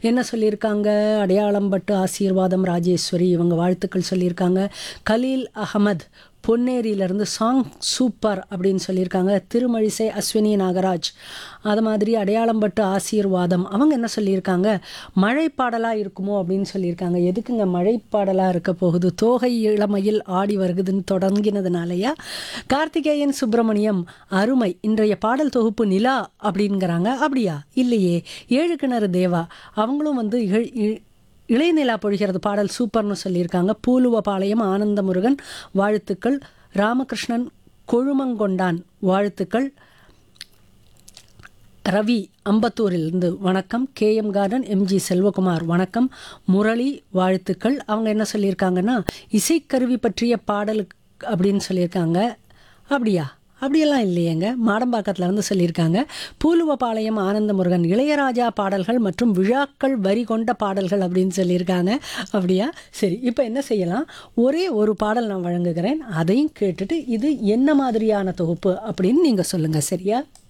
என்ன சொல்லியிருக்காங்க அடையாளம் பட்டு ஆசீர்வாதம் ராஜேஸ்வரி இவங்க வாழ்த்துக்கள் சொல்லியிருக்காங்க கலீல் அகமத் பொன்னேரியிலேருந்து சாங் சூப்பர் அப்படின்னு சொல்லியிருக்காங்க திருமழிசை அஸ்வினி நாகராஜ் அது மாதிரி அடையாளம் பட்டு ஆசீர்வாதம் அவங்க என்ன சொல்லியிருக்காங்க மழை பாடலாக இருக்குமோ அப்படின்னு சொல்லியிருக்காங்க எதுக்குங்க மழை பாடலாக இருக்க போகுது தோகை இளமையில் ஆடி வருகுதுன்னு தொடங்கினதுனாலயா கார்த்திகேயன் சுப்பிரமணியம் அருமை இன்றைய பாடல் தொகுப்பு நிலா அப்படிங்கிறாங்க அப்படியா இல்லையே ஏழு கிணறு தேவா அவங்களும் வந்து இழ்- இழ்- இளைநிலா பொழிகிறது பாடல் சூப்பர்னு சொல்லியிருக்காங்க பூலுவபாளையம் ஆனந்தமுருகன் வாழ்த்துக்கள் ராமகிருஷ்ணன் கொழுமங்கொண்டான் வாழ்த்துக்கள் ரவி அம்பத்தூரிலிருந்து வணக்கம் கேஎம் கார்டன் எம்ஜி செல்வகுமார் வணக்கம் முரளி வாழ்த்துக்கள் அவங்க என்ன சொல்லியிருக்காங்கன்னா இசைக்கருவி பற்றிய பாடல் அப்படின்னு சொல்லியிருக்காங்க அப்படியா அப்படியெல்லாம் இல்லையேங்க மாடம்பாக்கத்தில் இருந்து சொல்லியிருக்காங்க பூலுவபாளையம் ஆனந்தமுருகன் இளையராஜா பாடல்கள் மற்றும் விழாக்கள் வரி கொண்ட பாடல்கள் அப்படின்னு சொல்லியிருக்காங்க அப்படியா சரி இப்போ என்ன செய்யலாம் ஒரே ஒரு பாடல் நான் வழங்குகிறேன் அதையும் கேட்டுட்டு இது என்ன மாதிரியான தொகுப்பு அப்படின்னு நீங்கள் சொல்லுங்கள் சரியா